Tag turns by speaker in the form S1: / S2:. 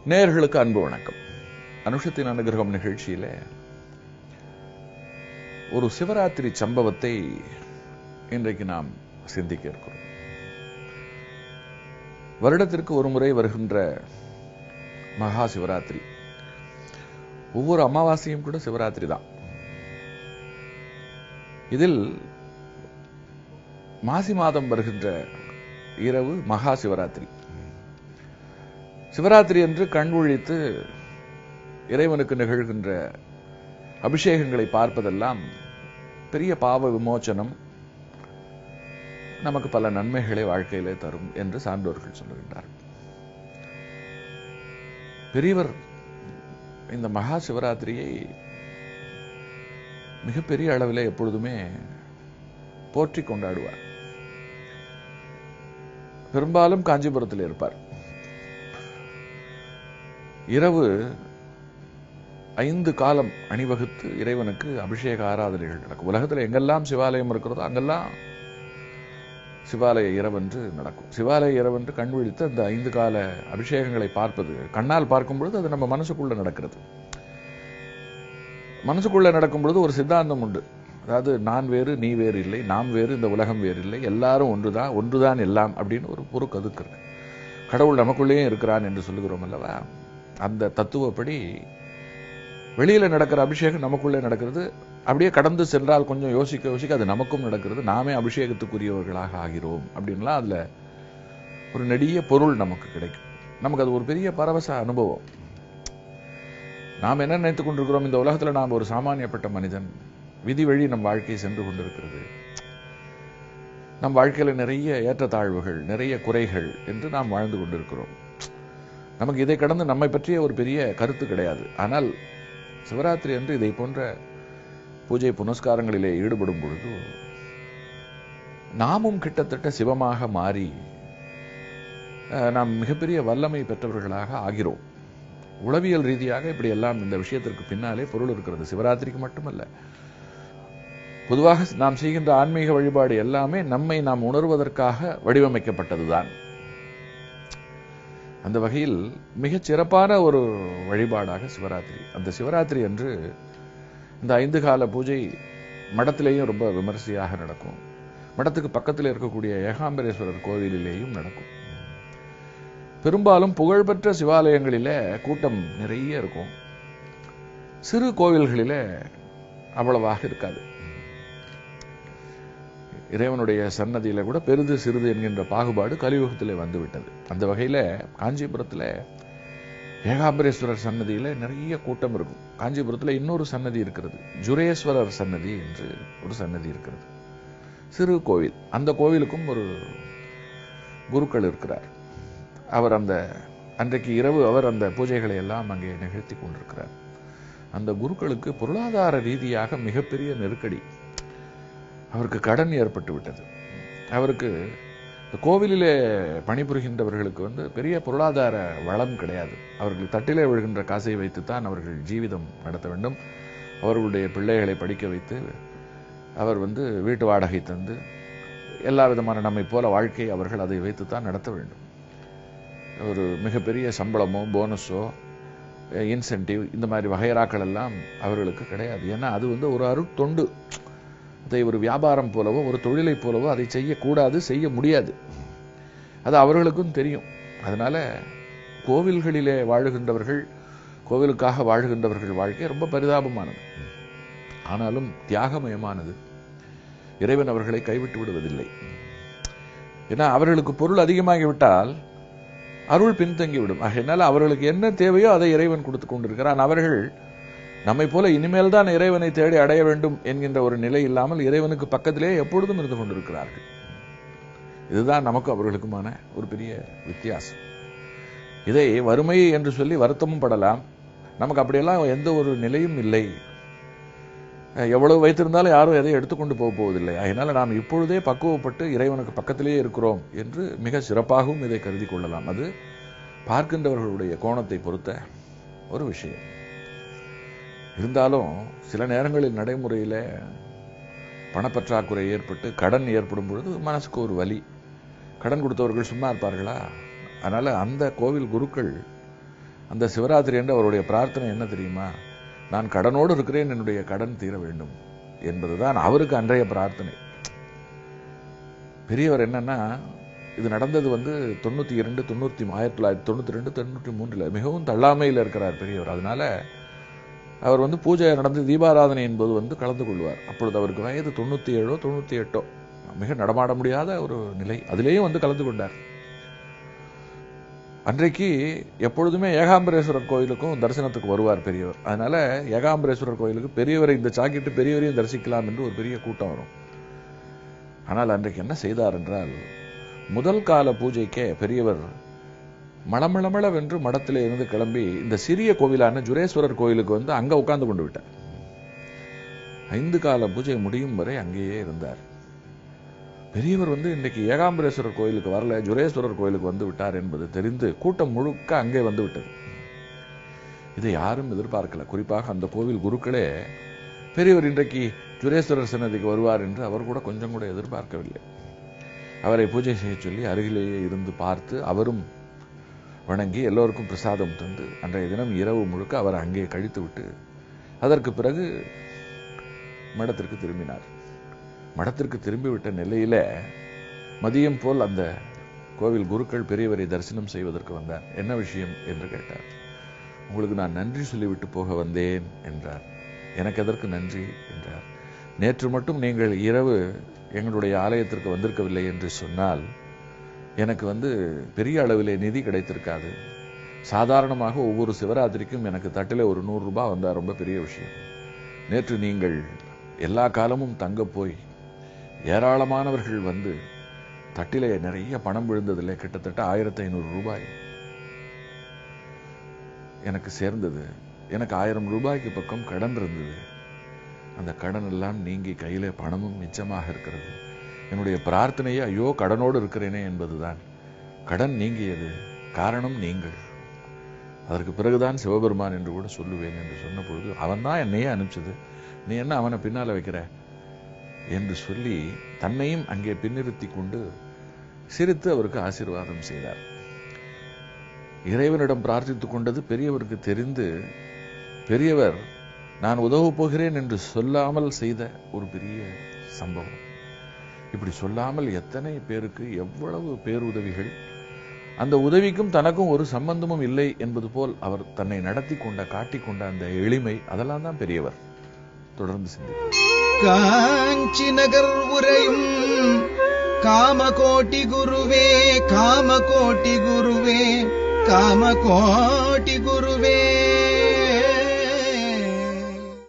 S1: நேயர்களுக்கு அன்பு வணக்கம் அனுஷத்தின் அனுகிரகம் நிகழ்ச்சியில ஒரு சிவராத்திரி சம்பவத்தை இன்றைக்கு நாம் சிந்திக்க இருக்கிறோம் வருடத்திற்கு ஒரு முறை வருகின்ற மகா சிவராத்திரி ஒவ்வொரு அமாவாசையும் கூட சிவராத்திரி தான் இதில் மாசி மாதம் வருகின்ற இரவு மகா சிவராத்திரி சிவராத்திரி என்று கண் விழித்து இறைவனுக்கு நிகழ்கின்ற அபிஷேகங்களை பார்ப்பதெல்லாம் பெரிய பாவ விமோச்சனம் நமக்கு பல நன்மைகளை வாழ்க்கையிலே தரும் என்று சான்றோர்கள் சொல்லுகின்றார்கள் பெரியவர் இந்த மகா சிவராத்திரியை மிகப்பெரிய அளவில் எப்பொழுதுமே போற்றி கொண்டாடுவார் பெரும்பாலும் காஞ்சிபுரத்தில் இருப்பார் இரவு ஐந்து காலம் அணிவகுத்து இறைவனுக்கு அபிஷேக ஆராதனைகள் நடக்கும் உலகத்தில் எங்கெல்லாம் சிவாலயம் இருக்கிறதோ அங்கெல்லாம் சிவாலய இரவென்று நடக்கும் சிவாலய இரவென்று கண் விழித்து அந்த ஐந்து கால அபிஷேகங்களை பார்ப்பது கண்ணால் பார்க்கும் பொழுது அது நம்ம மனசுக்குள்ள நடக்கிறது மனசுக்குள்ள நடக்கும் பொழுது ஒரு சித்தாந்தம் உண்டு அதாவது நான் வேறு நீ வேறு இல்லை நாம் வேறு இந்த உலகம் வேறு இல்லை எல்லாரும் ஒன்றுதான் ஒன்றுதான் எல்லாம் அப்படின்னு ஒரு பொறு கதுக்குறேன் கடவுள் நமக்குள்ளேயும் இருக்கிறான் என்று சொல்லுகிறோம் அல்லவா அந்த தத்துவப்படி வெளியில நடக்கிற அபிஷேகம் நமக்குள்ளே நடக்கிறது அப்படியே கடந்து சென்றால் கொஞ்சம் யோசிக்க யோசிக்க அது நமக்கும் நடக்கிறது நாமே அபிஷேகத்துக்குரியவர்களாக ஆகிறோம் அப்படின்லாம் அதுல ஒரு நெடிய பொருள் நமக்கு கிடைக்கும் நமக்கு அது ஒரு பெரிய பரவச அனுபவம் நாம் என்ன நினைத்துக் கொண்டிருக்கிறோம் இந்த உலகத்துல நாம் ஒரு சாமானியப்பட்ட மனிதன் விதி வழி நம் வாழ்க்கை சென்று கொண்டிருக்கிறது நம் வாழ்க்கையில நிறைய ஏற்றத்தாழ்வுகள் நிறைய குறைகள் என்று நாம் வாழ்ந்து கொண்டிருக்கிறோம் நமக்கு இதை கடந்து நம்மை பற்றிய ஒரு பெரிய கருத்து கிடையாது ஆனால் சிவராத்திரி அன்று இதை போன்ற பூஜை புனஸ்காரங்களிலே ஈடுபடும் பொழுது நாமும் கிட்டத்தட்ட சிவமாக மாறி நாம் மிகப்பெரிய வல்லமை பெற்றவர்களாக ஆகிறோம் உளவியல் ரீதியாக இப்படி எல்லாம் இந்த விஷயத்திற்கு பின்னாலே பொருள் இருக்கிறது சிவராத்திரிக்கு மட்டுமல்ல பொதுவாக நாம் செய்கின்ற ஆன்மீக வழிபாடு எல்லாமே நம்மை நாம் உணர்வதற்காக வடிவமைக்கப்பட்டதுதான் அந்த வகையில் மிகச் சிறப்பான ஒரு வழிபாடாக சிவராத்திரி அந்த சிவராத்திரி அன்று இந்த ஐந்து கால பூஜை மடத்திலேயும் ரொம்ப விமரிசையாக நடக்கும் மடத்துக்கு பக்கத்தில் இருக்கக்கூடிய ஏகாம்பரேஸ்வரர் கோவிலிலேயும் நடக்கும் பெரும்பாலும் புகழ்பெற்ற சிவாலயங்களில கூட்டம் நிறைய இருக்கும் சிறு கோவில்களில அவ்வளவாக இருக்காது இறைவனுடைய சன்னதியில கூட பெரிது சிறிது என்கின்ற பாகுபாடு கலியுகத்திலே வந்துவிட்டது அந்த வகையில காஞ்சிபுரத்துல ஏகாம்பரேஸ்வரர் சன்னதியில நிறைய கூட்டம் இருக்கும் காஞ்சிபுரத்துல இன்னொரு சன்னதி இருக்கிறது ஜுரேஸ்வரர் சன்னதி என்று ஒரு சன்னதி இருக்கிறது சிறு கோவில் அந்த கோவிலுக்கும் ஒரு குருக்கள் இருக்கிறார் அவர் அந்த அன்றைக்கு இரவு அவர் அந்த பூஜைகளை எல்லாம் அங்கே நிகழ்த்தி கொண்டிருக்கிறார் அந்த குருக்களுக்கு பொருளாதார ரீதியாக மிகப்பெரிய நெருக்கடி அவருக்கு கடன் ஏற்பட்டு விட்டது அவருக்கு இந்த கோவிலிலே பணிபுரிகின்றவர்களுக்கு வந்து பெரிய பொருளாதார வளம் கிடையாது அவர்கள் தட்டிலே விழுகின்ற காசை வைத்துத்தான் அவர்கள் ஜீவிதம் நடத்த வேண்டும் அவர்களுடைய பிள்ளைகளை படிக்க வைத்து அவர் வந்து வீட்டு வாடகை தந்து எல்லா விதமான நம்மை போல வாழ்க்கை அவர்கள் அதை வைத்துத்தான் நடத்த வேண்டும் ஒரு மிகப்பெரிய சம்பளமோ போனஸோ இன்சென்டிவ் இந்த மாதிரி வகைராக்கள் எல்லாம் அவர்களுக்கு கிடையாது ஏன்னா அது வந்து ஒரு அருட்தொண்டு அதை ஒரு வியாபாரம் போலவோ ஒரு தொழிலை போலவோ அதை செய்யக்கூடாது செய்ய முடியாது அது அவர்களுக்கும் தெரியும் அதனால கோவில்களிலே வாழுகின்றவர்கள் கோவிலுக்காக வாழுகின்றவர்கள் வாழ்க்கை ரொம்ப பரிதாபமானது ஆனாலும் தியாகமயமானது இறைவன் அவர்களை கைவிட்டு விடுவதில்லை ஏன்னா அவர்களுக்கு பொருள் அதிகமாகிவிட்டால் அருள் பின்தங்கிவிடும் ஆகையினால அவர்களுக்கு என்ன தேவையோ அதை இறைவன் கொடுத்து கொண்டிருக்கிறான் அவர்கள் நம்மை போல இனிமேல் தான் இறைவனை தேடி அடைய வேண்டும் என்கின்ற ஒரு நிலை இல்லாமல் இறைவனுக்கு பக்கத்திலே எப்பொழுதும் இருந்து கொண்டிருக்கிறார்கள் இதுதான் நமக்கு அவர்களுக்குமான ஒரு பெரிய வித்தியாசம் இதை வறுமை என்று சொல்லி வருத்தமும் படலாம் நமக்கு அப்படியெல்லாம் எந்த ஒரு நிலையும் இல்லை எவ்வளவு வைத்திருந்தாலும் யாரும் எதை எடுத்துக்கொண்டு போக போவதில்லை அதனால நாம் இப்பொழுதே பக்குவப்பட்டு இறைவனுக்கு பக்கத்திலேயே இருக்கிறோம் என்று மிக சிறப்பாகவும் இதை கருதி கொள்ளலாம் அது பார்க்கின்றவர்களுடைய கோணத்தை பொறுத்த ஒரு விஷயம் இருந்தாலும் சில நேரங்களில் நடைமுறையில் பணப்பற்றாக்குறை ஏற்பட்டு கடன் ஏற்படும் பொழுது மனசுக்கு ஒரு வலி கடன் கொடுத்தவர்கள் சும்மா இருப்பார்களா அதனால அந்த கோவில் குருக்கள் அந்த சிவராத்திரி என்று அவருடைய பிரார்த்தனை என்ன தெரியுமா நான் கடனோடு இருக்கிறேன் என்னுடைய கடன் தீர வேண்டும் என்பதுதான் அவருக்கு அன்றைய பிரார்த்தனை பெரியவர் என்னன்னா இது நடந்தது வந்து தொண்ணூத்தி இரண்டு தொண்ணூத்தி ஆயிரத்தி தொள்ளாயிரத்தி தொண்ணூத்தி ரெண்டு தொண்ணூற்றி மூன்றுல மிகவும் தள்ளாமையில் இருக்கிறார் பெரியவர் அதனால அவர் வந்து பூஜை நடந்து தீபாராதனை என்பது வந்து கலந்து கொள்வார் அப்பொழுது அவருக்கு வயது தொண்ணூத்தி ஏழோ தொண்ணூத்தி எட்டோ மிக நடமாட முடியாத ஒரு நிலை அதிலேயும் வந்து கலந்து கொண்டார் அன்றைக்கு எப்பொழுதுமே ஏகாம்பரேஸ்வரர் கோயிலுக்கும் தரிசனத்துக்கு வருவார் பெரியவர் அதனால ஏகாம்பரேஸ்வரர் கோயிலுக்கு பெரியவரை இந்த சாக்கிட்டு பெரியவரையும் தரிசிக்கலாம் என்று ஒரு பெரிய கூட்டம் வரும் ஆனால் அன்றைக்கு என்ன செய்தார் என்றால் முதல் கால பூஜைக்கே பெரியவர் மளமளமளவென்று மடத்திலே இருந்து கிளம்பி இந்த சிறிய கோவிலான ஜுரேஸ்வரர் கோயிலுக்கு வந்து அங்க உட்கார்ந்து கொண்டு விட்டார் ஐந்து கால பூஜை முடியும் வரை அங்கேயே இருந்தார் பெரியவர் வந்து இன்றைக்கு ஏகாம்பரேஸ்வரர் கோயிலுக்கு வரல ஜுரேஸ்வரர் கோயிலுக்கு வந்து விட்டார் என்பது தெரிந்து கூட்டம் முழுக்க அங்கே வந்து விட்டது இதை யாரும் எதிர்பார்க்கல குறிப்பாக அந்த கோவில் குருக்களே பெரியவர் இன்றைக்கு ஜுரேஸ்வரர் சன்னதிக்கு வருவார் என்று அவர் கூட கொஞ்சம் கூட எதிர்பார்க்கவில்லை அவரை பூஜை செய்ய சொல்லி அருகிலேயே இருந்து பார்த்து அவரும் வணங்கி எல்லோருக்கும் பிரசாதம் தந்து அன்றைய தினம் இரவு முழுக்க அவர் அங்கே கழித்து விட்டு அதற்கு பிறகு மடத்திற்கு திரும்பினார் மடத்திற்கு திரும்பிவிட்ட நிலையில மதியம் போல் அந்த கோவில் குருக்கள் பெரியவரை தரிசனம் செய்வதற்கு வந்தார் என்ன விஷயம் என்று கேட்டார் உங்களுக்கு நான் நன்றி சொல்லிவிட்டு போக வந்தேன் என்றார் எனக்கு எதற்கு நன்றி என்றார் நேற்று மட்டும் நீங்கள் இரவு எங்களுடைய ஆலயத்திற்கு வந்திருக்கவில்லை என்று சொன்னால் எனக்கு வந்து பெரிய அளவிலே நிதி கிடைத்திருக்காது சாதாரணமாக ஒவ்வொரு சிவராத்திரிக்கும் எனக்கு தட்டில் ஒரு நூறு ரூபாய் வந்தால் ரொம்ப பெரிய விஷயம் நேற்று நீங்கள் எல்லா காலமும் தங்க போய் ஏராளமானவர்கள் வந்து தட்டிலே நிறைய பணம் விழுந்ததில்லை கிட்டத்தட்ட ஆயிரத்தி ஐநூறு ரூபாய் எனக்கு சேர்ந்தது எனக்கு ஆயிரம் ரூபாய்க்கு பக்கம் கடன் இருந்தது அந்த கடன் எல்லாம் நீங்கி கையிலே பணமும் மிச்சமாக இருக்கிறது என்னுடைய பிரார்த்தனையே ஐயோ கடனோடு இருக்கிறேனே என்பதுதான் கடன் நீங்கியது காரணம் நீங்கள் அதற்கு பிறகுதான் சிவபெருமான் என்று கூட சொல்லுவேன் என்று சொன்ன பொழுது அவன் தான் என்னையே அனுப்பிச்சது நீ என்ன அவனை பின்னால வைக்கிற என்று சொல்லி தன்னையும் அங்கே பின்னிறுத்தி கொண்டு சிரித்து அவருக்கு ஆசீர்வாதம் செய்தார் இறைவனிடம் பிரார்த்தித்துக் கொண்டது பெரியவருக்கு தெரிந்து பெரியவர் நான் உதவப் போகிறேன் என்று சொல்லாமல் செய்த ஒரு பெரிய சம்பவம் இப்படி சொல்லாமல் எத்தனை பேருக்கு எவ்வளவு பேருதவிகள் அந்த உதவிக்கும் தனக்கும் ஒரு சம்பந்தமும் இல்லை என்பது போல் அவர் தன்னை நடத்தி கொண்ட காட்டிக் கொண்ட அந்த எளிமை அதெல்லாம் தான் பெரியவர் தொடர்ந்து சிந்திப்போம்
S2: காஞ்சி நகர் உரையும் காமகோட்டி குருவே காமகோட்டி குருவே காமகோட்டி குருவே